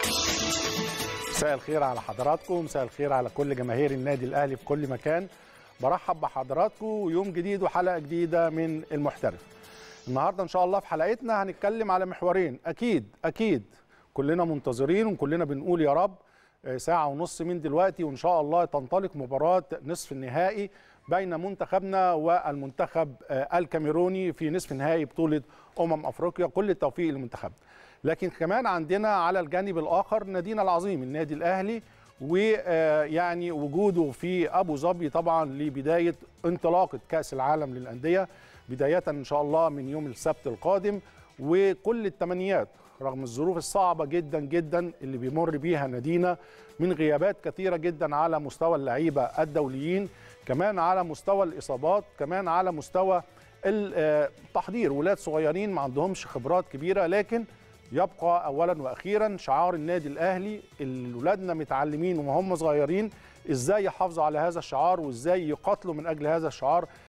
مساء الخير على حضراتكم مساء الخير على كل جماهير النادي الاهلي في كل مكان برحب بحضراتكم ويوم جديد وحلقه جديده من المحترف النهارده ان شاء الله في حلقتنا هنتكلم على محورين اكيد اكيد كلنا منتظرين وكلنا بنقول يا رب ساعة ونص من دلوقتي وإن شاء الله تنطلق مباراة نصف النهائي بين منتخبنا والمنتخب الكاميروني في نصف نهائي بطولة أمم أفريقيا كل التوفيق للمنتخب لكن كمان عندنا على الجانب الآخر نادينا العظيم النادي الأهلي ويعني وجوده في أبو ظبي طبعا لبداية انطلاقة كأس العالم للأندية بداية إن شاء الله من يوم السبت القادم وكل التمنيات رغم الظروف الصعبة جدا جدا اللي بيمر بيها نادينا من غيابات كثيرة جدا على مستوى اللعيبة الدوليين كمان على مستوى الإصابات كمان على مستوى التحضير ولاد صغيرين ما عندهمش خبرات كبيرة لكن يبقى أولا وأخيرا شعار النادي الأهلي اللي ولادنا متعلمين وهم صغيرين إزاي يحافظوا على هذا الشعار وإزاي يقاتلوا من أجل هذا الشعار